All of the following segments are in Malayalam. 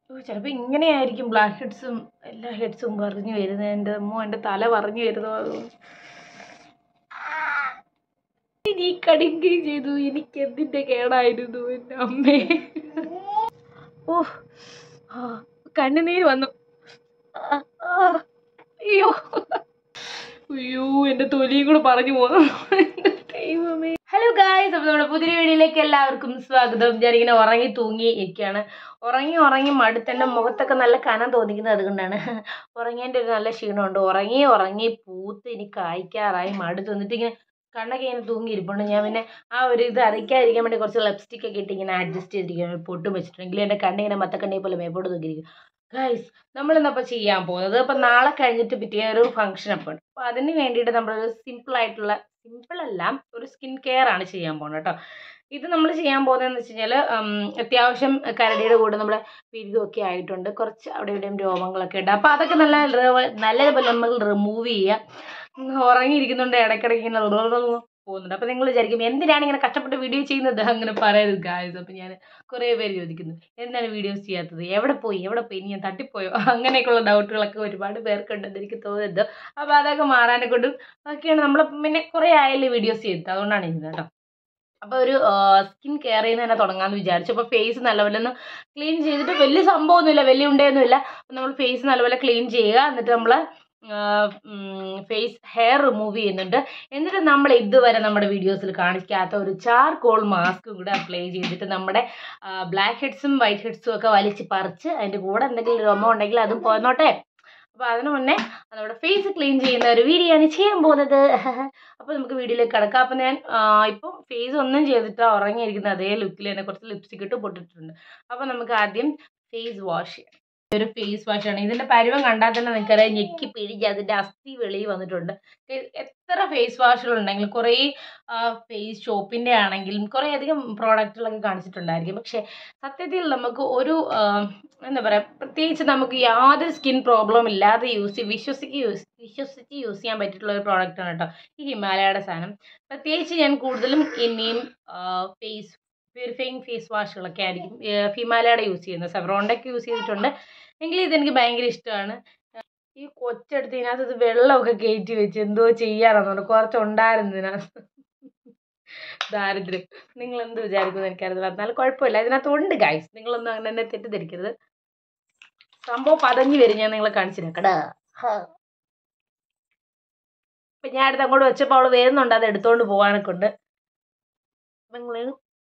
ചിലപ്പോൾ ഇങ്ങനെയായിരിക്കും ബ്ലാക്ക് ഹെഡ്സും എല്ലാ ഹെഡ്സും പറഞ്ഞു വരുന്നത് എൻ്റെ അമ്മോ എൻ്റെ തല പറഞ്ഞു വരുന്നത് നീ കടിക്കുകയും ചെയ്തു എനിക്ക് എന്തിൻ്റെ കേടായിരുന്നു എൻ്റെ അമ്മേ ഓ ആ കണ്ണുനീര് വന്നു ആ, ആ, അയ്യോ അയ്യോ എൻ്റെ തൊലിയും കൂടെ പറഞ്ഞു പോന്നു ദൈവമേ ഹലോ ഗായ്സ് അപ്പോൾ നമ്മുടെ പുതിയ വീഡിയോയിലേക്ക് എല്ലാവർക്കും സ്വാഗതം ഞാനിങ്ങനെ ഉറങ്ങി തൂങ്ങി ഇരിക്കുകയാണ് ഉറങ്ങി ഉറങ്ങി മടുത്ത് എൻ്റെ മുഖത്തൊക്കെ നല്ല കനം തോന്നിക്കുന്നത് അതുകൊണ്ടാണ് ഉറങ്ങിയതിൻ്റെ ഒരു നല്ല ക്ഷീണമുണ്ട് ഉറങ്ങി ഉറങ്ങി പൂത്ത് ഇനി കായ്ക്കാറായി മടുത്ത് വന്നിട്ട് ഇങ്ങനെ കണ്ണൊക്കെ ഇങ്ങനെ തൂങ്ങി ഇരിപ്പുണ്ട് ഞാൻ പിന്നെ ആ ഒരു ഇത് അറിയിക്കാതിരിക്കാൻ വേണ്ടി കുറച്ച് ലിപ്സ്റ്റിക് ഒക്കെ ഇട്ട് ഇങ്ങനെ അഡ്ജസ്റ്റ് ചെയ്തിരിക്കുകയാണ് പൊട്ടും വെച്ചിട്ടുണ്ടെങ്കിൽ എൻ്റെ കണ്ണിങ്ങനെ മത്തക്കണ്ണി പോലെ മേപ്പോട്ട് തൂക്കിയിരിക്കും ഗൈസ് നമ്മളിന്നപ്പോൾ ചെയ്യാൻ പോകുന്നത് അപ്പം നാളെ കഴിഞ്ഞിട്ട് പിറ്റേ ഒരു ഫംഗ്ഷൻ അപ്പോൾ ഉണ്ട് അപ്പോൾ അതിന് വേണ്ടിയിട്ട് നമ്മളൊരു സിമ്പിൾ ആയിട്ടുള്ള സിമ്പിൾ അല്ല ഒരു സ്കിൻ കെയർ ആണ് ചെയ്യാൻ പോകുന്നത് കേട്ടോ ഇത് നമ്മൾ ചെയ്യാൻ പോകുന്നതെന്ന് വെച്ച് കഴിഞ്ഞാൽ അത്യാവശ്യം കരടിയുടെ കൂടെ നമ്മുടെ പിരികൊക്കെ ആയിട്ടുണ്ട് കുറച്ച് അവിടെ ഇവിടെയും രോമങ്ങളൊക്കെ ഉണ്ട് അപ്പോൾ അതൊക്കെ നല്ല റിവ- നല്ലതുപോലെ നമ്മൾ റിമൂവ് ചെയ്യുക ഉറങ്ങിയിരിക്കുന്നുണ്ട് ഇടയ്ക്കിടയ്ക്ക് ഇങ്ങനെ പോകുന്നുണ്ട് അപ്പോൾ നിങ്ങൾ വിചാരിക്കും എന്തിനാണ് ഇങ്ങനെ കഷ്ടപ്പെട്ട് വീഡിയോ ചെയ്യുന്നത് അങ്ങനെ പറയരുത് ഗായ്സ് അപ്പോൾ ഞാൻ കുറേ പേര് ചോദിക്കുന്നു എന്താണ് വീഡിയോസ് ചെയ്യാത്തത് എവിടെ പോയി എവിടെ പോയി ഇനി ഞാൻ തട്ടിപ്പോയോ അങ്ങനെയൊക്കെയുള്ള ഡൗട്ടുകളൊക്കെ ഒരുപാട് പേർക്കുണ്ടെന്ന് എനിക്ക് തോന്നുന്നത് അപ്പോൾ അതൊക്കെ മാറാനെ കൊണ്ടും ഒക്കെയാണ് നമ്മൾ പിന്നെ കുറേ ആയല്ലേ വീഡിയോസ് ചെയ്തത് അതുകൊണ്ടാണ് ചെയ്യുന്നത് കേട്ടോ അപ്പോൾ ഒരു സ്കിൻ കെയർ ചെയ്യുന്ന തന്നെ തുടങ്ങാമെന്ന് വിചാരിച്ചു അപ്പോൾ ഫേസ് നല്ലപോലെ ഒന്ന് ക്ലീൻ ചെയ്തിട്ട് വലിയ സംഭവമൊന്നുമില്ല വലിയ ഉണ്ടയൊന്നുമില്ല നമ്മൾ ഫേസ് നല്ലപോലെ ക്ലീൻ ചെയ്യുക എന്നിട്ട് നമ്മൾ ഫേസ് ഹെയർ റിമൂവ് ചെയ്യുന്നുണ്ട് എന്നിട്ട് നമ്മൾ ഇതുവരെ നമ്മുടെ വീഡിയോസിൽ കാണിക്കാത്ത ഒരു ചാർക്കോൾ മാസ്കും കൂടെ അപ്ലൈ ചെയ്തിട്ട് നമ്മുടെ ബ്ലാക്ക് ഹെഡ്സും വൈറ്റ് ഹെഡ്സും ഒക്കെ വലിച്ച് പറിച്ച് അതിൻ്റെ കൂടെ എന്തെങ്കിലും രോമം ഉണ്ടെങ്കിൽ അതും പോന്നോട്ടെ അപ്പോൾ അതിന് മുന്നേ നമ്മുടെ ഫേസ് ക്ലീൻ ചെയ്യുന്ന ഒരു വീഡിയോ ആണ് ചെയ്യാൻ പോകുന്നത് അപ്പോൾ നമുക്ക് വീഡിയോയിലേക്ക് കിടക്കാം അപ്പോൾ ഞാൻ ഇപ്പം ഫേസ് ഒന്നും ചെയ്തിട്ട് ഉറങ്ങിയിരിക്കുന്ന അതേ ലുക്കിൽ തന്നെ കുറച്ച് ലിപ്സ്റ്റിക് ഇട്ട് പൊട്ടിട്ടുണ്ട് അപ്പോൾ നമുക്ക് ആദ്യം ഫേസ് വാഷ് ചെയ്യാം ഒരു ഫേസ് വാഷാണ് ഇതിൻ്റെ പരുവം കണ്ടാൽ തന്നെ നിങ്ങൾക്കറിയാം ഞെക്കി പിഴിഞ്ഞ് അതിൻ്റെ അസ്ഥി വെളിയിൽ വന്നിട്ടുണ്ട് എ- എത്ര ഫേസ് വാഷുകൾ ഉണ്ടെങ്കിലും കുറേ ഫേസ് ഷോപ്പിൻ്റെ ആണെങ്കിലും കുറേ അധികം പ്രോഡക്റ്റുകളൊക്കെ കാണിച്ചിട്ടുണ്ടായിരിക്കും പക്ഷേ സത്യത്തിൽ നമുക്ക് ഒരു ആ, എന്താ പറയുക പ്രത്യേകിച്ച് നമുക്ക് യാതൊരു സ്കിൻ പ്രോബ്ലം ഇല്ലാതെ യൂസ് ചെയ്ത് വിശ്വസിക്ക് യൂസ് വിശ്വസിച്ച് യൂസ് ചെയ്യാൻ പറ്റിയിട്ടുള്ള ഒരു പ്രോഡക്റ്റാണ് കേട്ടോ ഈ ഹിമാലയയുടെ സാധനം പ്രത്യേകിച്ച് ഞാൻ കൂടുതലും ഈ നീം ഫേസ് പ്യൂരിഫൈങ് ഫേസ് വാഷുകളൊക്കെ ആയിരിക്കും ഏഹ് ഹിമാലയയുടെ യൂസ് ചെയ്യുന്നത് സെവറോണ്ടൊക്കെ യൂസ് ചെയ്തിട്ടുണ്ട് എങ്കിലും ഇതെനിക്ക് ഭയങ്കര ഇഷ്ടമാണ് ഈ കൊച്ചെടുത്ത് ഇതിനകത്ത് ഇത് വെള്ളമൊക്കെ കയറ്റി വെച്ച് എന്തോ ചെയ്യാനാണെന്നുണ്ട് കുറച്ചുണ്ടായിരുന്നു ഇതിനകത്ത് ദാരിദ്ര്യം നിങ്ങൾ എന്ത് വിചാരിക്കുമെന്ന് എനിക്കറിയില്ല എന്നാലും കുഴപ്പമില്ല ഇതിനകത്ത് ഉണ്ട് ഗൈസ് നിങ്ങളൊന്നും അങ്ങനെ തന്നെ തെറ്റിദ്ധരിക്കരുത് സംഭവം പതഞ്ഞു വരും ഞാൻ നിങ്ങളെ കാണിച്ചു കടാ ഇപ്പം ഞാൻ അടുത്ത് അങ്ങോട്ട് വെച്ചപ്പോൾ അവൾ വരുന്നുണ്ട് അത് എടുത്തോണ്ട് പോകാനൊക്കെ ഉണ്ട് നിങ്ങൾ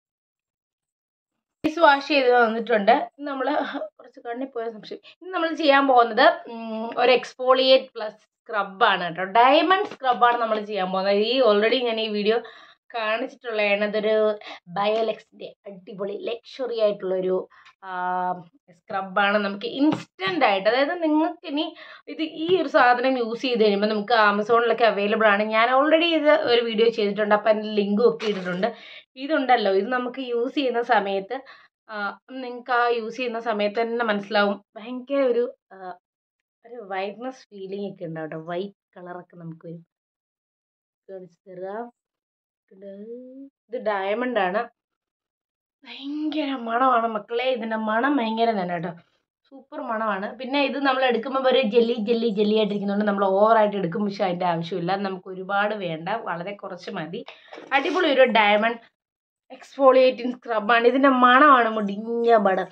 ഫേസ് വാഷ് ചെയ്ത് വന്നിട്ടുണ്ട് നമ്മൾ കുറച്ച് കണ്ണിൽ പോയ സംശയം ഇന്ന് നമ്മൾ ചെയ്യാൻ പോകുന്നത് ഉം, ഒരു എക്സ്ഫോളിയേറ്റ് പ്ലസ് സ്ക്രബാണ് കേട്ടോ ഡയമണ്ട് സ്ക്രബാണ് നമ്മൾ ചെയ്യാൻ പോകുന്നത് ഈ ഓൾറെഡി ഞാൻ ഈ വീഡിയോ കാണിച്ചിട്ടുള്ളതാണ് ഇതൊരു ബയോലെക്സിൻ്റെ അടിപൊളി ലക്ഷറി ആയിട്ടുള്ളൊരു സ്ക്രബാണ് നമുക്ക് ഇൻസ്റ്റൻ്റ് ആയിട്ട് അതായത് നിങ്ങൾക്ക് ഇനി ഇത് ഈ ഒരു സാധനം യൂസ് ചെയ്ത് കഴിയുമ്പോൾ നമുക്ക് ആമസോണിലൊക്കെ അവൈലബിൾ ആണ് ഞാൻ ഓൾറെഡി ഇത് ഒരു വീഡിയോ ചെയ്തിട്ടുണ്ട് അപ്പോൾ അതിൻ്റെ ലിങ്കും ഒക്കെ ഇട്ടിട്ടുണ്ട് ഇതുണ്ടല്ലോ ഇത് നമുക്ക് യൂസ് ചെയ്യുന്ന സമയത്ത് നിങ്ങൾക്ക് ആ യൂസ് ചെയ്യുന്ന സമയത്ത് തന്നെ മനസ്സിലാവും ഭയങ്കര ഒരു ആ, ഒരു വൈറ്റ്നസ് ഫീലിംഗ് ഒക്കെ ഉണ്ടാവും കേട്ടോ വൈറ്റ് കളറൊക്കെ നമുക്ക് വരും കാണിച്ചു തരാം ഇത് ഇത് ഡയമണ്ട് ആണ് ഭയങ്കര മണമാണ് മക്കളെ ഇതിൻ്റെ മണം ഭയങ്കര തന്നെ കേട്ടോ സൂപ്പർ മണമാണ് പിന്നെ ഇത് നമ്മൾ എടുക്കുമ്പോൾ ഒരു ജെല്ലി ജെല്ലി ജെല്ലി ആയിട്ടിരിക്കുന്നതുകൊണ്ട് നമ്മൾ ഓവറായിട്ട് എടുക്കും പക്ഷേ അതിൻ്റെ ആവശ്യമില്ല നമുക്ക് ഒരുപാട് വേണ്ട വളരെ കുറച്ച് മതി അടിപൊളി ഒരു ഡയമണ്ട് എക്സ്ഫോളിയേറ്റിംഗ് സ്ക്രബാണ് ഇതിൻ്റെ മണമാണ് മുടിഞ്ഞ മണം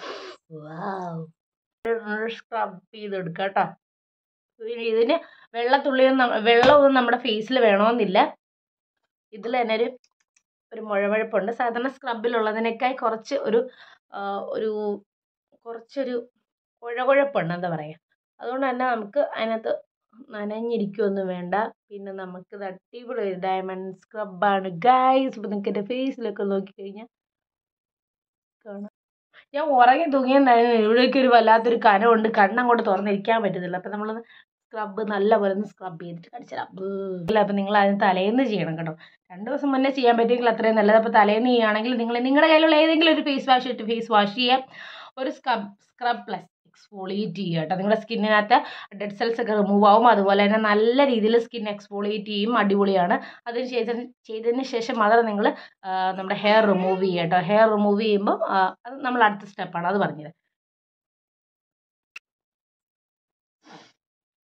വാവ് സ്ക്രബ് ചെയ്തെടുക്കുക കേട്ടോ ഇതിന് വെള്ളത്തുള്ളിയൊന്നും നമ്മ- വെള്ളമൊന്നും നമ്മുടെ ഫേസിൽ വേണമെന്നില്ല ഇതിൽ തന്നെ ഒരു ഒരു മുഴവഴുപ്പുണ്ട് സാധാരണ സ്ക്രബിലുള്ളതിനേക്കാൾ കുറച്ച് ഒരു ആ, ഒരു കുറച്ചൊരു കുഴകുഴപ്പുണ്ട് എന്താ പറയുക അതുകൊണ്ട് തന്നെ നമുക്ക് അതിനകത്ത് നനഞ്ഞിരിക്കുകയൊന്നും വേണ്ട പിന്നെ നമുക്ക് ഇത് അടിപൊളി ഒരു ഡയമണ്ട് സ്ക്രബാണ് ഗൈസ് ഇപ്പം നിങ്ങൾക്ക് എൻ്റെ ഫേസിലൊക്കെ നോക്കിക്കഴിഞ്ഞാൽ കാണാം ഞാൻ ഉറങ്ങി തൂങ്ങിയെന്നായിരുന്നു ഇവിടേക്ക് ഒരു വല്ലാത്തൊരു കനമുണ്ട് കണ്ണങ്ങോട്ട് തുറന്നിരിക്കാൻ പറ്റുന്നില്ല അപ്പം നമ്മളൊന്ന് സ്ക്രബ് നല്ലപോലെ ഒന്ന് സ്ക്രബ് ചെയ്തിട്ട് കാണിച്ചുതരാം അല്ല അപ്പം നിങ്ങൾ അതിന് തലേന്ന് ചെയ്യണം കേട്ടോ രണ്ട് ദിവസം മുന്നേ ചെയ്യാൻ പറ്റുമെങ്കിൽ അത്രയും നല്ലത് അപ്പോൾ തലേന്ന് ചെയ്യുകയാണെങ്കിൽ നിങ്ങൾ നിങ്ങളുടെ കയ്യിലുള്ള ഏതെങ്കിലും ഒരു ഫേസ് വാഷ് ഇട്ട് ഫേസ് വാഷ് ചെയ്യാം ഒരു സ്ക്രബ് സ്ക്രബ് പ്ലസ് എക്സ്ഫോളിയേറ്റ് ചെയ്യുക കേട്ടോ നിങ്ങളുടെ സ്കിന്നിനകത്ത് ഡെഡ് സെൽസ് ഒക്കെ റിമൂവ് ആവും അതുപോലെ തന്നെ നല്ല രീതിയിൽ സ്കിൻ എക്സ്ഫോളിയേറ്റ് ചെയ്യും അടിപൊളിയാണ് അതിന് ശേഷം ചെയ്തതിന് ശേഷം മാത്രം നിങ്ങൾ നമ്മുടെ ഹെയർ റിമൂവ് ചെയ്യുക കേട്ടോ ഹെയർ റിമൂവ് ചെയ്യുമ്പോൾ അത് നമ്മൾ അടുത്ത സ്റ്റെപ്പാണ് അത് പറഞ്ഞത്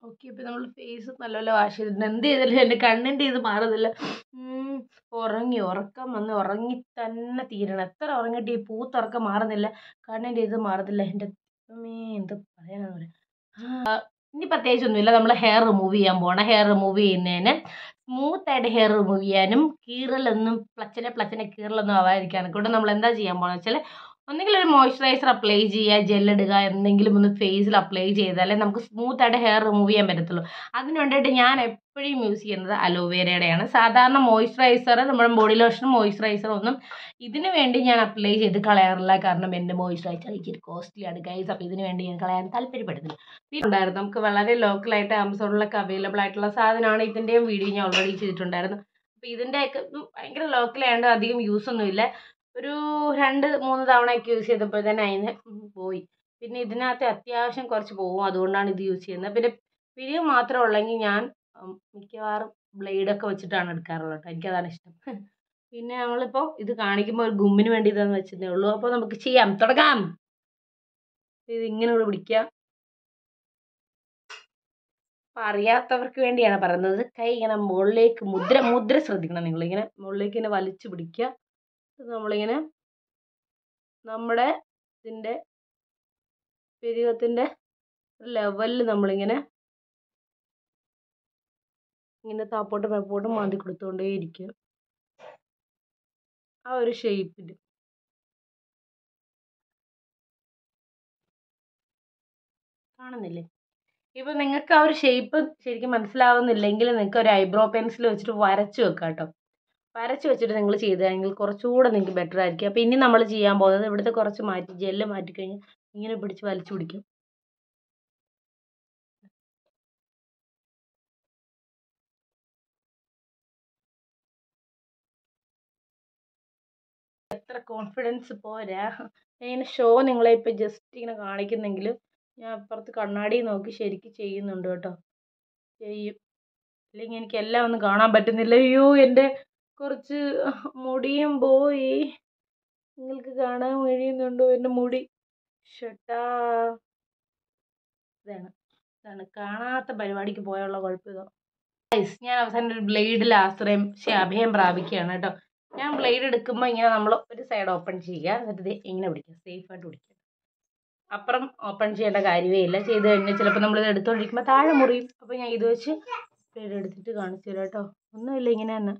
ഓക്കെ ഇപ്പം നമ്മൾ ഫേസ് നല്ലപോലെ വാഷ് ചെയ്തിട്ടുണ്ട് എന്ത് ചെയ്താലും എൻ്റെ കണ്ണിൻ്റെ ഇത് മാറുന്നില്ല ഉം, ഉറങ്ങി ഉറക്കം വന്ന് ഉറങ്ങി തന്നെ തീരണം എത്ര ഉറങ്ങിയിട്ട് ഈ പൂത്തുറക്കം മാറുന്നില്ല കണ്ണിൻ്റെ ഇത് മാറുന്നില്ല എൻ്റെ ദൈവമേ എന്ത് പറയാനാന്ന് പറയാം ആ, ഇനി പ്രത്യേകിച്ചൊന്നുമില്ല നമ്മൾ ഹെയർ റിമൂവ് ചെയ്യാൻ പോകണം ഹെയർ റിമൂവ് ചെയ്യുന്നതിന് സ്മൂത്ത് ആയിട്ട് ഹെയർ റിമൂവ് ചെയ്യാനും കീറലൊന്നും പ്ലച്ചനെ പ്ലച്ചനെ കീറലൊന്നും ആവാതിരിക്കാനൊക്കെ കൊണ്ട് നമ്മൾ എന്താ ചെയ്യാൻ പോകണമെന്ന് വെച്ചാൽ ഒന്നുകിൽ ഒരു മോയ്സ്ചറൈസർ അപ്ലൈ ചെയ്യുക ജെൽ ഇടുക എന്തെങ്കിലും ഒന്ന് ഫേസിൽ അപ്ലൈ ചെയ്താലേ നമുക്ക് സ്മൂത്ത് ആയിട്ട് ഹെയർ റിമൂവ് ചെയ്യാൻ പറ്റത്തുള്ളൂ അതിന് വേണ്ടിയിട്ട് ഞാൻ എപ്പോഴും യൂസ് ചെയ്യുന്നത് അലോവേരയുടെയാണ് സാധാരണ മോയ്സ്ചറൈസർ നമ്മുടെ ബോഡി ലോഷനും മോയ്സ്ചറൈസറും ഒന്നും ഇതിന് വേണ്ടി ഞാൻ അപ്ലൈ ചെയ്ത് കളയാറില്ല കാരണം എൻ്റെ മോയ്സ്ചറൈസർ ഇച്ചിരി കോസ്റ്റ്ലി ആണ് ഗൈസ് അപ്പോൾ ഇതിന് വേണ്ടി ഞാൻ കളയാൻ താല്പര്യപ്പെടുന്നില്ല പിന്നെ ഉണ്ടായിരുന്നു നമുക്ക് വളരെ ലോക്കലായിട്ട് ആമസോണിലൊക്കെ അവൈലബിൾ ആയിട്ടുള്ള സാധനമാണ് ഇതിൻ്റെയും വീഡിയോ ഞാൻ ഓൾറെഡി ചെയ്തിട്ടുണ്ടായിരുന്നു അപ്പോൾ ഇതിൻ്റെയൊക്കെ ഉം, ഭയങ്കര ലോക്കലായതുകൊണ്ട് അധികം യൂസ് ഒന്നുമില്ല ഒരു രണ്ട് മൂന്ന് തവണയൊക്കെ യൂസ് ചെയ്തപ്പോൾ തന്നെ അതിന് ഉം പോയി പിന്നെ ഇതിനകത്ത് അത്യാവശ്യം കുറച്ച് പോകും അതുകൊണ്ടാണ് ഇത് യൂസ് ചെയ്യുന്നത് പിന്നെ പിരിവ് മാത്രം ഉള്ളെങ്കിൽ ഞാൻ ഉം, മിക്കവാറും ബ്ലേഡൊക്കെ വെച്ചിട്ടാണ് എടുക്കാറുള്ളത് കേട്ടോ എനിക്കതാണ് ഇഷ്ടം പിന്നെ നമ്മളിപ്പോൾ ഇത് കാണിക്കുമ്പോൾ ഒരു ഗുമ്മിന് വേണ്ടി ഇതെന്ന് വെച്ചതേ ഉള്ളൂ അപ്പോൾ നമുക്ക് ചെയ്യാം തുടങ്ങാം ഇത് ഇങ്ങനെ ഇവിടെ പിടിക്കുക അപ്പം അറിയാത്തവർക്ക് വേണ്ടിയാണ് പറയുന്നത് കൈ ഇങ്ങനെ മുകളിലേക്ക് മുദ്ര മുദ്ര ശ്രദ്ധിക്കണം നിങ്ങളിങ്ങനെ മുകളിലേക്ക് ഇങ്ങനെ വലിച്ചു പിടിക്കുക ഇത് നമ്മളിങ്ങനെ നമ്മുടെ ഇതിൻ്റെ പെരുകത്തിൻ്റെ ലെവലിൽ നമ്മളിങ്ങനെ ഇങ്ങനെ താപ്പോട്ടും മേപ്പോട്ടും മാന്തി കൊടുത്തുകൊണ്ടേ ഇരിക്കുക ആ ഒരു ഷേപ്പിൽ കാണുന്നില്ലേ ഇപ്പം നിങ്ങൾക്ക് ആ ഒരു ഷേപ്പ് ശരിക്കും മനസ്സിലാവുന്നില്ലെങ്കിൽ നിങ്ങൾക്ക് ഒരു ഐബ്രോ പെൻസിൽ വെച്ചിട്ട് വരച്ച് വെക്കാം കേട്ടോ വരച്ച് വെച്ചിട്ട് നിങ്ങൾ ചെയ്തതെങ്കിൽ കുറച്ചുകൂടെ നിങ്ങൾക്ക് ബെറ്റർ ആയിരിക്കും അപ്പോൾ ഇനി നമ്മൾ ചെയ്യാൻ പോകുന്നത് ഇവിടുത്തെ കുറച്ച് മാറ്റി ജെല്ല് മാറ്റി കഴിഞ്ഞ് ഇങ്ങനെ പിടിച്ച് വലിച്ചു പിടിക്കും എത്ര കോൺഫിഡൻസ് പോരാ ഇങ്ങനെ ഷോ നിങ്ങളെ ഇപ്പം ജസ്റ്റ് ഇങ്ങനെ കാണിക്കുന്നെങ്കിൽ ഞാൻ അപ്പുറത്ത് കണ്ണാടി നോക്കി ശരിക്കും ചെയ്യുന്നുണ്ട് കേട്ടോ ചെയ്യും ഇല്ലെങ്കിൽ എനിക്ക് എല്ലാം ഒന്നും കാണാൻ പറ്റുന്നില്ല അയ്യോ എൻ്റെ കുറച്ച് മുടിയും പോയി നിങ്ങൾക്ക് കാണാൻ കഴിയുന്നുണ്ടോ എൻ്റെ മുടി ഷട്ടാ ഇതാണ് ഇതാണ് കാണാത്ത പരിപാടിക്ക് പോയുള്ള കുഴപ്പം ഇതാ ഗൈസ് ഞാൻ അവസാനം ഒരു ബ്ലേഡിൽ ആശ്രയം ശ്ശെ, അഭയം പ്രാപിക്കുകയാണ് കേട്ടോ ഞാൻ ബ്ലേഡ് എടുക്കുമ്പോൾ ഇങ്ങനെ നമ്മൾ ഒരു സൈഡ് ഓപ്പൺ ചെയ്യുക എന്നിട്ട് ഇത് ഇങ്ങനെ പിടിക്കുക സേഫായിട്ട് പിടിക്കുക അപ്പുറം ഓപ്പൺ ചെയ്യേണ്ട കാര്യമേ ഇല്ല ചെയ്ത് കഴിഞ്ഞാൽ ചിലപ്പോൾ നമ്മളിത് എടുത്തുകൊണ്ടിരിക്കുമ്പോൾ താഴെ മുറിയും അപ്പോൾ ഞാൻ ഇത് വെച്ച് ബ്ലേഡ് എടുത്തിട്ട് കാണിച്ചു തരാം കേട്ടോ ഒന്നുമില്ല ഇങ്ങനെ തന്നെ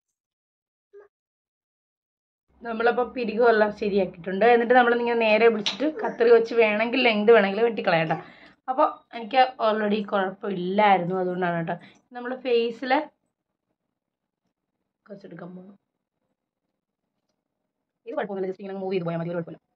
നമ്മളപ്പോൾ പിരികുമെല്ലാം ശരിയാക്കിയിട്ടുണ്ട് എന്നിട്ട് നമ്മൾ ഇങ്ങനെ നേരെ പിടിച്ചിട്ട് കത്രി വെച്ച് വേണമെങ്കിൽ ലെങ്ത് വേണമെങ്കിൽ വെട്ടിക്കളയാം കേട്ടോ അപ്പോൾ എനിക്ക് ഓൾറെഡി കുഴപ്പമില്ലായിരുന്നു അതുകൊണ്ടാണ് കേട്ടോ നമ്മൾ ഫേസിൽ കുറച്ചെടുക്കാൻ പോകുന്നു ഇത് കുഴപ്പമൊന്നുമില്ല ജസ്റ്റ് ഇങ്ങനെ മൂവ് ചെയ്ത് പോയാൽ മതി ഒരു കുഴപ്പമില്ല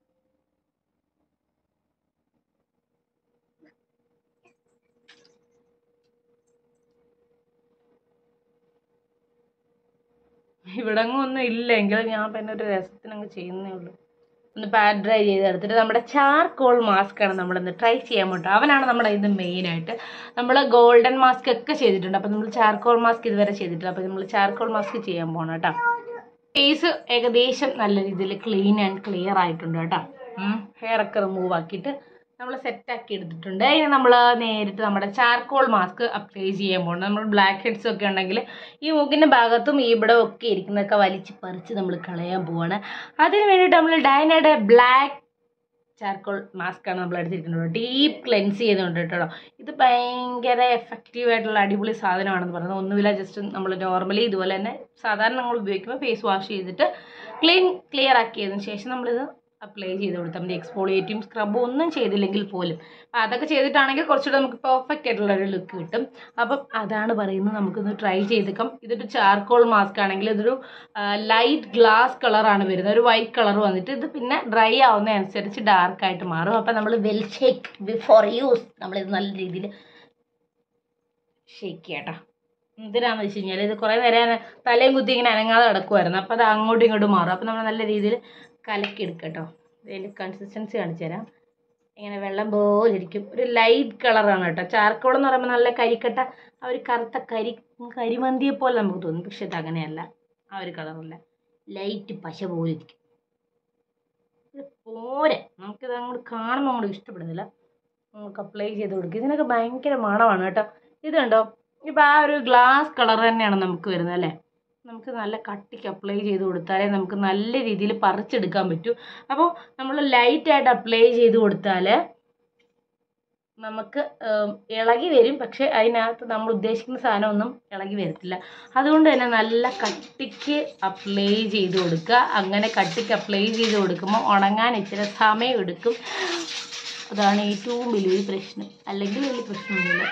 ഇവിടെങ്ങും ഒന്നും ഇല്ല എങ്കിലും ഞാൻ പിന്നെ ഒരു രസത്തിനങ്ങ് ചെയ്യുന്നേ ഉള്ളൂ ഒന്ന് പാഡ് ഡ്രൈ ചെയ്തെടുത്തിട്ട് നമ്മുടെ ചാർക്കോൾ മാസ്ക് ആണ് നമ്മളിന്ന് ട്രൈ ചെയ്യാൻ പോട്ടോ അവനാണ് നമ്മുടെ ഇത് മെയിനായിട്ട് നമ്മൾ ഗോൾഡൻ മാസ്ക് ഒക്കെ ചെയ്തിട്ടുണ്ട് അപ്പം നമ്മൾ ചാർക്കോൾ മാസ്ക് ഇതുവരെ ചെയ്തിട്ടില്ല അപ്പം നമ്മൾ ചാർക്കോൾ മാസ്ക് ചെയ്യാൻ പോകണം കേട്ടോ ഫേസ് ഏകദേശം നല്ല രീതിയിൽ ക്ലീൻ ആൻഡ് ക്ലിയർ ആയിട്ടുണ്ട് കേട്ടോ ഹെയർ ഒക്കെ റിമൂവ് ആക്കിയിട്ട് നമ്മൾ സെറ്റാക്കി എടുത്തിട്ടുണ്ട് ഇനി നമ്മൾ നേരിട്ട് നമ്മുടെ ചാർക്കോൾ മാസ്ക് അപ്ലൈ ചെയ്യാൻ പോകുന്നത് നമ്മൾ ബ്ലാക്ക് ഹെഡ്സ് ഒക്കെ ഉണ്ടെങ്കിൽ ഈ മൂക്കിൻ്റെ ഭാഗത്തും ഈ ഇവിടെ ഒക്കെ ഇരിക്കുന്നതൊക്കെ വലിച്ച് പറിച്ച് നമ്മൾ കളയാൻ പോവാണ് അതിന് വേണ്ടിയിട്ട് നമ്മൾ ഡൈനയുടെ ബ്ലാക്ക് ചാർക്കോൾ മാസ്ക് ആണ് നമ്മൾ എടുത്തിരിക്കുന്നത് ഡീപ്പ് ക്ലെൻസ് ചെയ്യുന്നുണ്ട് കേട്ടോ ഇത് ഭയങ്കര എഫക്റ്റീവ് ആയിട്ടുള്ള അടിപൊളി സാധനമാണെന്ന് പറയുന്നത് ഒന്നുമില്ല ജസ്റ്റ് നമ്മൾ നോർമലി ഇതുപോലെ തന്നെ സാധാരണ നമ്മൾ ഉപയോഗിക്കുമ്പോൾ ഫേസ് വാഷ് ചെയ്തിട്ട് ക്ലീൻ ക്ലിയർ ആക്കിയതിന് ശേഷം നമ്മളിത് അപ്ലൈ ചെയ്ത് കൊടുത്താൽ മതി എക്സ്പോളിയേറ്റും സ്ക്രബും ഒന്നും ചെയ്തില്ലെങ്കിൽ പോലും അപ്പം അതൊക്കെ ചെയ്തിട്ടാണെങ്കിൽ കുറച്ചുകൂടെ നമുക്ക് പെർഫെക്റ്റ് ആയിട്ടുള്ള ഒരു ലുക്ക് കിട്ടും അപ്പം അതാണ് പറയുന്നത് നമുക്കൊന്ന് ട്രൈ ചെയ്തേക്കാം ഇതൊരു ചാർക്കോൾ മാസ്ക് ആണെങ്കിൽ ഇതൊരു ലൈറ്റ് ഗ്ലാസ് കളറാണ് വരുന്നത് ഒരു വൈറ്റ് കളർ വന്നിട്ട് ഇത് പിന്നെ ഡ്രൈ ആവുന്നതനുസരിച്ച് ഡാർക്ക് ആയിട്ട് മാറും അപ്പം നമ്മൾ വെൽ ഷേക്ക് ബിഫോർ യൂസ് നമ്മളിത് നല്ല രീതിയിൽ ഷേക്ക് ചെയ്യട്ടോ എന്തിനാന്ന് വെച്ച് കഴിഞ്ഞാൽ ഇത് കുറേ നേരം ഞാൻ തലയും കുത്തി ഇങ്ങനെ അനങ്ങാതെ കിടക്കുമായിരുന്നു അപ്പോൾ അത് അങ്ങോട്ടും ഇങ്ങോട്ടും മാറും അപ്പോൾ നമ്മൾ നല്ല രീതിയിൽ കലക്കി എടുക്കുക കേട്ടോ ഇതിൻ്റെ കൺസിസ്റ്റൻസി കാണിച്ചു തരാം ഇങ്ങനെ വെള്ളം പോലെ ഇരിക്കും ഒരു ലൈറ്റ് കളറാണ് കേട്ടോ ചാർക്കോൾ എന്ന് പറയുമ്പോൾ നല്ല കരിക്കട്ട ആ ഒരു കറുത്ത കരി കരിമന്തിയെ പോലെ നമുക്ക് തോന്നും പക്ഷെ ഇത് അങ്ങനെയല്ല ആ ഒരു കളറല്ല ലൈറ്റ് പശ പോലെ ഇരിക്കും ഇത് പോരെ നമുക്കിത് അങ്ങോട്ട് കാണുമ്പോൾ അങ്ങോട്ട് ഇഷ്ടപ്പെടുന്നില്ല നമുക്ക് അപ്ലൈ ചെയ്ത് കൊടുക്കുക ഇതിനൊക്കെ ഭയങ്കര മണമാണ് കേട്ടോ ഇത് കണ്ടോ ഇപ്പോൾ ആ ഒരു ഗ്ലാസ് കളർ തന്നെയാണ് നമുക്ക് വരുന്നത് അല്ലേ നമുക്ക് നല്ല കട്ടിക്ക് അപ്ലൈ ചെയ്ത് കൊടുത്താലേ നമുക്ക് നല്ല രീതിയിൽ പറിച്ചെടുക്കാൻ പറ്റൂ അപ്പോൾ നമ്മൾ ലൈറ്റായിട്ട് അപ്ലൈ ചെയ്ത് കൊടുത്താൽ നമുക്ക് ഉം, ഇളകി വരും പക്ഷെ അതിനകത്ത് നമ്മൾ ഉദ്ദേശിക്കുന്ന സാധനമൊന്നും ഇളകി വരത്തില്ല അതുകൊണ്ട് തന്നെ നല്ല കട്ടിക്ക് അപ്ലൈ ചെയ്ത് കൊടുക്കുക അങ്ങനെ കട്ടിക്ക് അപ്ലൈ ചെയ്ത് കൊടുക്കുമ്പോൾ ഉണങ്ങാൻ ഇച്ചിരി സമയം എടുക്കും അതാണ് ഏറ്റവും വലിയൊരു പ്രശ്നം അല്ലെങ്കിൽ വലിയ പ്രശ്നമൊന്നുമില്ല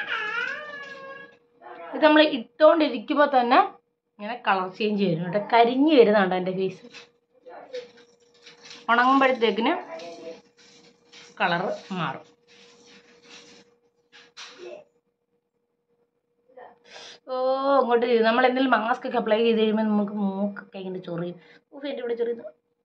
ഇത് നമ്മൾ ഇട്ടുകൊണ്ടിരിക്കുമ്പോൾ തന്നെ ഇങ്ങനെ കളർ ചേഞ്ച് വരും കേട്ടോ കരിഞ്ഞ് വരുന്നുണ്ട് എൻ്റെ ഫേസ് ഉണങ്ങുമ്പോഴത്തേക്കിന് കളറ് മാറും ഓ അങ്ങോട്ട് ചെയ്തു നമ്മൾ എന്തെങ്കിലും മാസ്ക് ഒക്കെ അപ്ലൈ ചെയ്ത് കഴിയുമ്പോൾ നമുക്ക് മൂക്കൊക്കെ ഇങ്ങനെ ചൊറിയും ഊഫ് എൻ്റെ ഇവിടെ ചൊറിയുന്നു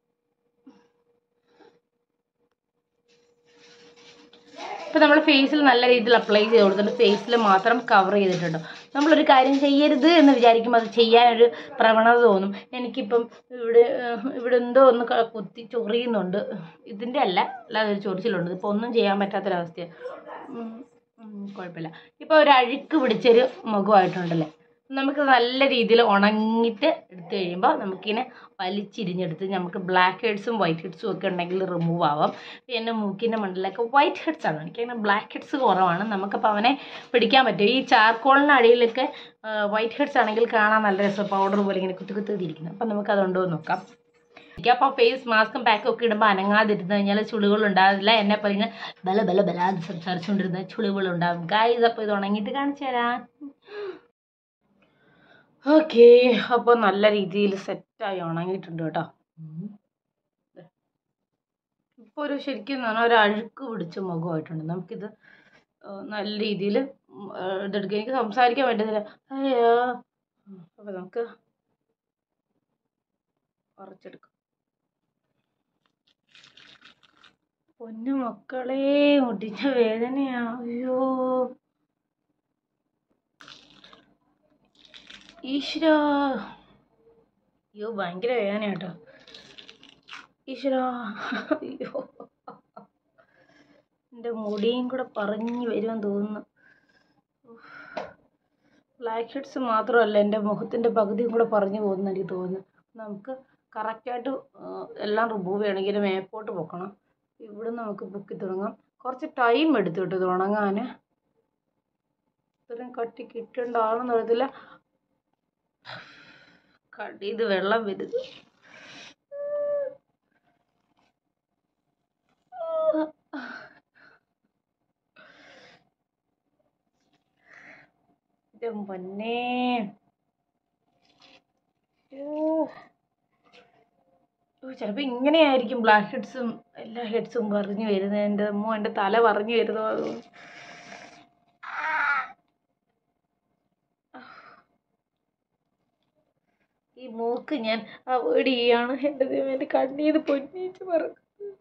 ഇപ്പം നമ്മൾ ഫേസിൽ നല്ല രീതിയിൽ അപ്ലൈ ചെയ്ത് കൊടുത്തിട്ട് ഫേസിൽ മാത്രം കവർ ചെയ്തിട്ടുണ്ടോ നമ്മളൊരു കാര്യം ചെയ്യരുത് എന്ന് വിചാരിക്കുമ്പോൾ അത് ചെയ്യാനൊരു പ്രവണത തോന്നും എനിക്കിപ്പം ഇവിടെ ഏഹ്, ഇവിടെ എന്തോ ഒന്ന് ക- കുത്തി ചൊറിയുന്നുണ്ട് ഇതിൻ്റെ അല്ല അല്ലാതെ ഒരു ചൊറിച്ചിലുണ്ട് ഇപ്പോൾ ഒന്നും ചെയ്യാൻ പറ്റാത്തൊരവസ്ഥയാണ് ഉം, ഉം, കുഴപ്പമില്ല ഇപ്പോൾ ഒരു അഴുക്ക് പിടിച്ചൊരു മുഖമായിട്ടുണ്ടല്ലേ നമുക്ക് നല്ല രീതിയിൽ ഉണങ്ങിയിട്ട് എടുത്തു കഴിയുമ്പോൾ നമുക്കിങ്ങനെ വലിച്ചിരിഞ്ഞെടുത്ത് നമുക്ക് ബ്ലാക്ക് ഹെഡ്സും വൈറ്റ് ഹെഡ്സും ഒക്കെ ഉണ്ടെങ്കിൽ റിമൂവ് ആവാം പിന്നെ മൂക്കിൻ്റെ മണ്ടലൊക്കെ വൈറ്റ് ഹെഡ്സ് ആണ് എനിക്കങ്ങനെ ബ്ലാക്ക് ഹെഡ്സ് കുറവാണ് നമുക്കപ്പോൾ അവനെ പിടിക്കാൻ പറ്റും ഈ ചാർക്കോളിന് അടിയിലൊക്കെ വൈറ്റ് ഹെഡ്സ് ആണെങ്കിൽ കാണാൻ നല്ല രസം പൗഡർ പോലെ ഇങ്ങനെ കുത്തി കുത്തി ഇരിക്കുന്നത് അപ്പം നമുക്ക് അതുണ്ടോ എന്ന് നോക്കാം അപ്പോൾ ഫേസ് മാസ്കും പാക്കും ഒക്കെ ഇടുമ്പോൾ അനങ്ങാതിരുന്ന് കഴിഞ്ഞാൽ ചുളികൾ ഉണ്ടാവില്ല എന്നെ പോലെ ഇങ്ങനെ ബല ബല ബലാന്ന് സംസാരിച്ചുകൊണ്ടിരുന്ന ചുളികൾ ഉണ്ടാവും ഗായ്സ് അപ്പോൾ ഇത് ഉണങ്ങിയിട്ട് കാണിച്ചു തരാം ഓക്കെ അപ്പോൾ നല്ല രീതിയിൽ സെറ്റായി ഉണങ്ങിയിട്ടുണ്ട് കേട്ടോ ഇപ്പോൾ ഒരു ശരിക്കും പറഞ്ഞാൽ ഒരു അഴുക്ക് പിടിച്ച മുഖമായിട്ടുണ്ട് നമുക്കിത് ആ, നല്ല രീതിയിൽ ഇതെടുക്കുക എനിക്ക് സംസാരിക്കാൻ പറ്റുന്നില്ല അയ്യോ അപ്പോൾ നമുക്ക് കുറച്ചെടുക്കാം പൊന്നു മക്കളെ മുട്ടിച്ച വേദനയാ അയ്യോ ഈശ്വര അയ്യോ ഭയങ്കര വേദന കേട്ടോ ഈശ്വര അയ്യോ എൻ്റെ മുടിയും കൂടെ പറഞ്ഞു വരുമെന്ന് തോന്നുന്നു ബ്ലാക്ക് ഹെഡ്സ് മാത്രമല്ല എൻ്റെ മുഖത്തിൻ്റെ പകുതിയും കൂടെ പറഞ്ഞു പോകുന്നു എനിക്ക് തോന്നുന്നു നമുക്ക് കറക്റ്റായിട്ട് എല്ലാം റിമൂവ് ചെയ്യണമെങ്കിൽ മേപ്പോട്ട് പൊക്കണം ഇവിടെ നമുക്ക് പൊക്കി തുടങ്ങാം കുറച്ച് ടൈം എടുത്തു കേട്ടോ ഇത് ഉണങ്ങാൻ ഇത്രയും കട്ടി കിട്ടേണ്ടതാണെന്ന് അറിയത്തില്ല കടിയിൽ വെള്ളം വരുന്നു എൻ്റെ പൊന്നേ ചിലപ്പോൾ ഇങ്ങനെയായിരിക്കും ബ്ലാക്ക് ഹെഡ്സും എല്ലാ ഹെഡ്സും പറഞ്ഞു വരുന്നത് എൻ്റെ അമ്മോ എൻ്റെ തല പറഞ്ഞു വരുന്നു ഈ മൂക്ക് ഞാൻ അവോയ്ഡ് ചെയ്യാണ് എൻ്റെ ദൈവം എൻ്റെ കണ്ണീന്ന് പൊന്നീച്ച് പറഞ്ഞു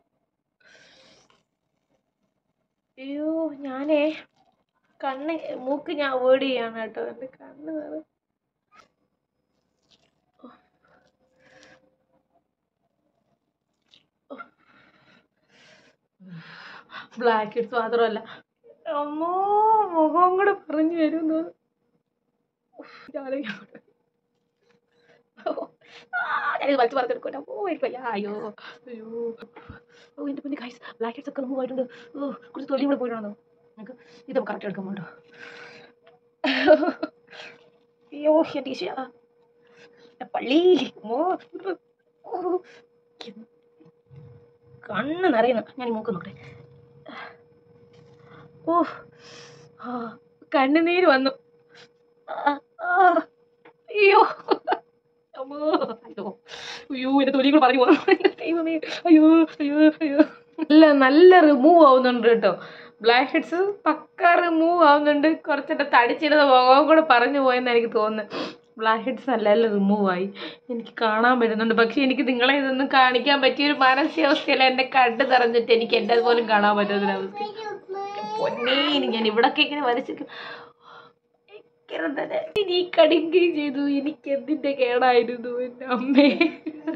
അയ്യോ ഞാനേ കണ്ണ് മൂക്ക് ഞാൻ അവോയ്ഡ് ചെയ്യാണ് കേട്ടോ എൻ്റെ കണ്ണ് നിറ ബ്ലാക്ക് ഹെഡ്സ് മാത്രമല്ല അമ്മോ മുഖം കൂടെ പറഞ്ഞു വരുന്നു ഞാനിത് വലിച്ചു പറിച്ചെടുക്കട്ടെ ഓ എനിക്ക് വയ്യ അയ്യോ അയ്യോ ഓ എൻ്റെ പിന്നെ കൈസ് ബ്ലാക്ക് ഹെഡ്സ് ഒക്കെ റിമൂവ് ആയിട്ടുണ്ട് ഓ കുറച്ച് തൊലിയും കൂടെ പോയിട്ടുണ്ടോ നമുക്ക് ഇത് കറക്റ്റ് എടുക്കാൻ വേണ്ടോ അയ്യോ എൻ്റെ ഈശോ പള്ളി ഓ ഓ കണ്ണ് നിറയുന്നു ഞാൻ ഈ മൂക്ക് നോക്കട്ടെ ഓ ആ കണ്ണുനീര് വന്നു ആ, ആ, അയ്യോ അമ്മോ അയ്യോ അയ്യോ എൻ്റെ തൊലിയും കൂടെ പറഞ്ഞു പോകുന്നു എൻ്റെ ദൈവമേ അയ്യോ അയ്യോ അയ്യോ നല്ല നല്ല റിമൂവ് ആവുന്നുണ്ട് കേട്ടോ ബ്ലാക്ക് ഹെഡ്സ് പക്ക റിമൂവ് ആവുന്നുണ്ട് കുറച്ചെൻ്റെ തടിച്ചിരുന്ന മുഖവും കൂടെ പറഞ്ഞു പോയെന്ന് എനിക്ക് തോന്നുന്നു ബ്ലാക്ക് ഹെഡ്സ് നല്ല റിമൂവ് ആയി എനിക്ക് കാണാൻ പറ്റുന്നുണ്ട് പക്ഷെ എനിക്ക് നിങ്ങളെ ഇതൊന്നും കാണിക്കാൻ പറ്റിയ ഒരു മാനസികാവസ്ഥയല്ല എൻ്റെ കണ്ണ് നിറഞ്ഞിട്ട് എനിക്ക് എൻ്റെ പോലും കാണാൻ പറ്റുന്നൊരവസ്ഥ പൊന്നേ ഇനി ഞാൻ ഇവിടൊക്കെ ഇങ്ങനെ വരച്ചിരിക്കും ഭയങ്കര തന്നെ നീ കടുക്കുകയും ചെയ്തു എനിക്ക് എന്തിൻ്റെ കേടായിരുന്നു എൻ്റെ അമ്മേ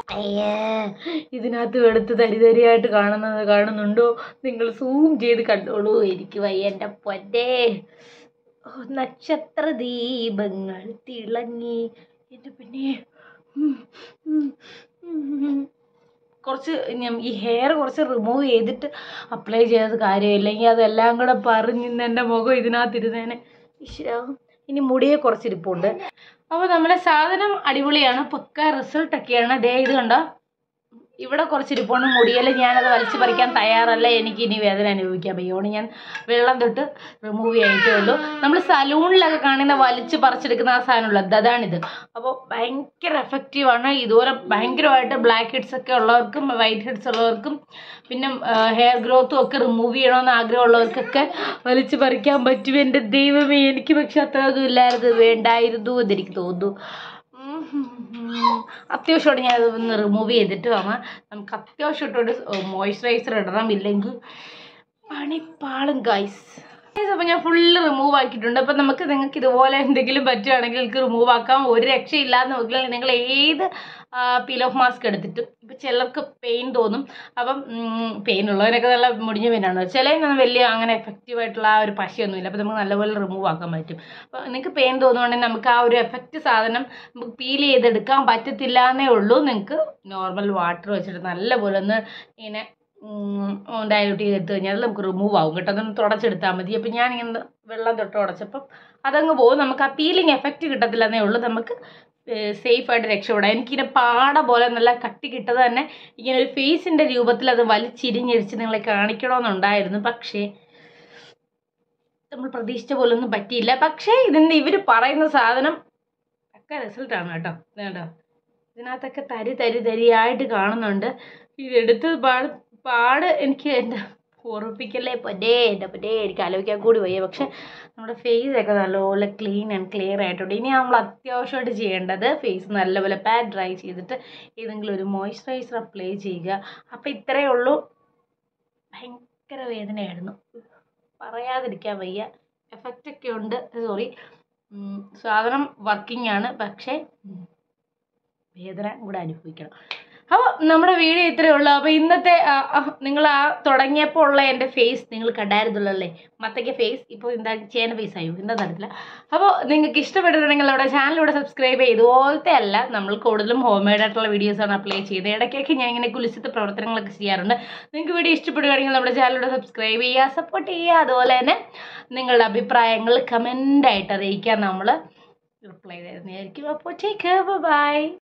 അയ്യേ ഇതിനകത്ത് വെളുത്ത് തരിതരിയായിട്ട് കാണുന്നത് കാണുന്നുണ്ടോ നിങ്ങൾ സൂം ചെയ്ത് കണ്ടോളൂ എനിക്ക് വയ്യ എൻ്റെ പൊന്നേ ഓ, നക്ഷത്ര ദീപങ്ങൾ തിളങ്ങി എൻ്റെ പിന്നെ ഉം, ഉം, ഉം. കുറച്ച് ഞാൻ ഈ ഹെയർ കുറച്ച് റിമൂവ് ചെയ്തിട്ട് അപ്ലൈ ചെയ്തത് കാര്യമില്ല ഇല്ലെങ്കിൽ അതെല്ലാം കൂടെ പറഞ്ഞിന്ന് എൻ്റെ മുഖം ഇതിനകത്തിരുന്നേനെ ഈശ്വരാ ഇനി മുടിയെ കുറച്ചിരിപ്പുണ്ട് അപ്പോൾ നമ്മുടെ സാധനം അടിപൊളിയാണ് പക്ക റിസൾട്ടൊക്കെയാണ് ദേ ഇത് കണ്ടോ ഇവിടെ കുറച്ചിരിപ്പുണ്ട് മുടിയെല്ലാം ഞാനത് വലിച്ചു പറിക്കാൻ തയ്യാറല്ല എനിക്ക് ഇനി വേദന അനുഭവിക്കാൻ വയ്യോണ്ട് ഞാൻ വെള്ളം തൊട്ട് റിമൂവ് ചെയ്തിട്ടേ ഉള്ളൂ നമ്മൾ സലൂണിലൊക്കെ കാണുന്ന വലിച്ച് പറിച്ചെടുക്കുന്ന ആ സാധനമുള്ളത് അതാണിത് അപ്പോൾ ഭയങ്കര എഫക്റ്റീവാണ് ഇതുപോലെ ഭയങ്കരമായിട്ട് ബ്ലാക്ക് ഹെഡ്സ് ഒക്കെ ഉള്ളവർക്കും വൈറ്റ് ഹെഡ്സ് ഉള്ളവർക്കും പിന്നെ ഹെയർ ഗ്രോത്തും ഒക്കെ റിമൂവ് ചെയ്യണമെന്ന് ആഗ്രഹമുള്ളവർക്കൊക്കെ വലിച്ചു പറിക്കാൻ പറ്റും എൻ്റെ ദൈവമേ എനിക്ക് പക്ഷെ അത്രയൊന്നും ഇല്ലായിരുന്നു വേണ്ടായിരുന്നു എന്നെനിക്ക് തോന്നുന്നു ഉം ഉം ഉം. അത്യാവശ്യമായിട്ട് ഞാനത് ഒന്ന് റിമൂവ് ചെയ്തിട്ട് വേണം നമുക്ക് അത്യാവശ്യമായിട്ടൊരു മോയ്സ്ചറൈസർ ഇടണം ഇല്ലെങ്കിൽ പണിപ്പാളും ഗൈസ് അപ്പോൾ ഞാൻ ഫുള്ള് റിമൂവ് ആക്കിയിട്ടുണ്ട് അപ്പം നമുക്ക് നിങ്ങൾക്ക് ഇതുപോലെ എന്തെങ്കിലും പറ്റുകയാണെങ്കിൽ നിങ്ങൾക്ക് റിമൂവ് ആക്കാം ഒരു രക്ഷയില്ലാന്ന് നോക്കിയാൽ നിങ്ങൾ ഏത് പീൽ ഓഫ് മാസ്ക് എടുത്തിട്ടും ഇപ്പം ചിലർക്ക് പെയിൻ തോന്നും അപ്പം പെയിൻ ഉള്ളവരൊക്കെ നല്ല മുടിഞ്ഞ പെയിനാണ് ചിലതിനൊന്നും വലിയ അങ്ങനെ എഫക്റ്റീവ് ആയിട്ടുള്ള ആ ഒരു പശയൊന്നുമില്ല അപ്പോൾ നമുക്ക് നല്ലപോലെ റിമൂവ് ആക്കാൻ പറ്റും അപ്പോൾ നിങ്ങൾക്ക് പെയിൻ തോന്നുവാണെങ്കിൽ നമുക്ക് ആ ഒരു എഫക്റ്റ് സാധനം നമുക്ക് പീൽ ചെയ്തെടുക്കാൻ പറ്റത്തില്ല എന്നേ ഉള്ളൂ നിങ്ങൾക്ക് നോർമൽ വാട്ടർ വെച്ചിട്ട് നല്ലപോലെ ഒന്ന് ഇങ്ങനെ ഡയലൂട്ട് ചെയ്തെടുത്ത് കഴിഞ്ഞാൽ നമുക്ക് റിമൂവ് ആവും കേട്ടോ അതൊന്ന് തുടച്ചെടുത്താൽ മതി അപ്പം ഞാനിങ്ങനെ വെള്ളം തൊട്ട് ഉടച്ചപ്പം അതങ്ങ് പോകും നമുക്ക് ആ പീലിംഗ് എഫക്റ്റ് കിട്ടത്തില്ല എന്നേ ഉള്ളൂ നമുക്ക് സേഫായിട്ട് രക്ഷപ്പെടാം എനിക്കിങ്ങനെ പാട പോലെ നല്ല കട്ടി കിട്ടത് തന്നെ ഇങ്ങനെ ഒരു ഫേസിൻ്റെ രൂപത്തിൽ അത് വലിച്ചിരിഞ്ഞിരിച്ച് നിങ്ങളെ കാണിക്കണമെന്നുണ്ടായിരുന്നു പക്ഷേ നമ്മൾ പ്രതീക്ഷിച്ച പോലെ ഒന്നും പറ്റിയില്ല പക്ഷേ ഇതിൻ്റെ ഇവർ പറയുന്ന സാധനം ഒക്കെ റിസൾട്ടാണ് കേട്ടോ ഇത് കേട്ടോ ഇതിനകത്തൊക്കെ തരി തരി തരിയായിട്ട് കാണുന്നുണ്ട് ഇതെടുത്ത് പാട് പാട് എനിക്ക് എൻ്റെ ഓർമ്മിപ്പിക്കല്ലേ പൊന്നേ എൻ്റെ പൊന്നേ എനിക്ക് ആലോചിക്കാൻ കൂടി വയ്യ പക്ഷെ നമ്മുടെ ഫേസ് ഒക്കെ നല്ലപോലെ ക്ലീൻ ആൻഡ് ക്ലിയർ ആയിട്ടുണ്ട് ഇനി നമ്മൾ അത്യാവശ്യമായിട്ട് ചെയ്യേണ്ടത് ഫേസ് നല്ലപോലെ പാഡ് ഡ്രൈ ചെയ്തിട്ട് ഏതെങ്കിലും ഒരു മോയ്സ്ചറൈസർ അപ്ലൈ ചെയ്യുക അപ്പോൾ ഇത്രയേ ഉള്ളൂ ഭയങ്കര വേദനയായിരുന്നു പറയാതിരിക്കാൻ വയ്യ എഫക്റ്റ് ഒക്കെ ഉണ്ട് സോറി സാധനം വർക്കിംഗ് ആണ് പക്ഷേ ഉം, വേദന കൂടെ അനുഭവിക്കണം അപ്പോൾ നമ്മുടെ വീഡിയോ ഇത്രയേ ഉള്ളൂ അപ്പോൾ ഇന്നത്തെ നിങ്ങൾ ആ തുടങ്ങിയപ്പോൾ ഉള്ള എൻ്റെ ഫേസ് നിങ്ങൾ കണ്ടായിരുന്നല്ലോ അല്ലേ മത്തയ്ക്ക് ഫേസ് ഇപ്പോൾ എന്താ ചേന ഫേസ് ആയോ എന്താ നടത്തില്ല അപ്പോൾ നിങ്ങൾക്ക് ഇഷ്ടപ്പെട്ടിട്ടുണ്ടെങ്കിൽ നമ്മുടെ ചാനലിലൂടെ സബ്സ്ക്രൈബ് ചെയ്ത് ഇതുപോലത്തെ അല്ല നമ്മൾ കൂടുതലും ഹോം മെയ്ഡ് ആയിട്ടുള്ള വീഡിയോസാണ് അപ്ലൈ ചെയ്തത് ഇടയ്ക്കൊക്കെ ഞാൻ ഇങ്ങനെ കുലിശത്തെ പ്രവർത്തനങ്ങളൊക്കെ ചെയ്യാറുണ്ട് നിങ്ങൾക്ക് വീഡിയോ ഇഷ്ടപ്പെടുകയാണെങ്കിൽ നമ്മുടെ ചാനലിലൂടെ സബ്സ്ക്രൈബ് ചെയ്യുക സപ്പോർട്ട് ചെയ്യുക അതുപോലെ തന്നെ നിങ്ങളുടെ അഭിപ്രായങ്ങൾ കമൻ്റായിട്ട് അറിയിക്കാൻ നമ്മൾ റിപ്ലൈ തരുന്നതായിരിക്കും അപ്പോൾ ടേക്ക് ബൈ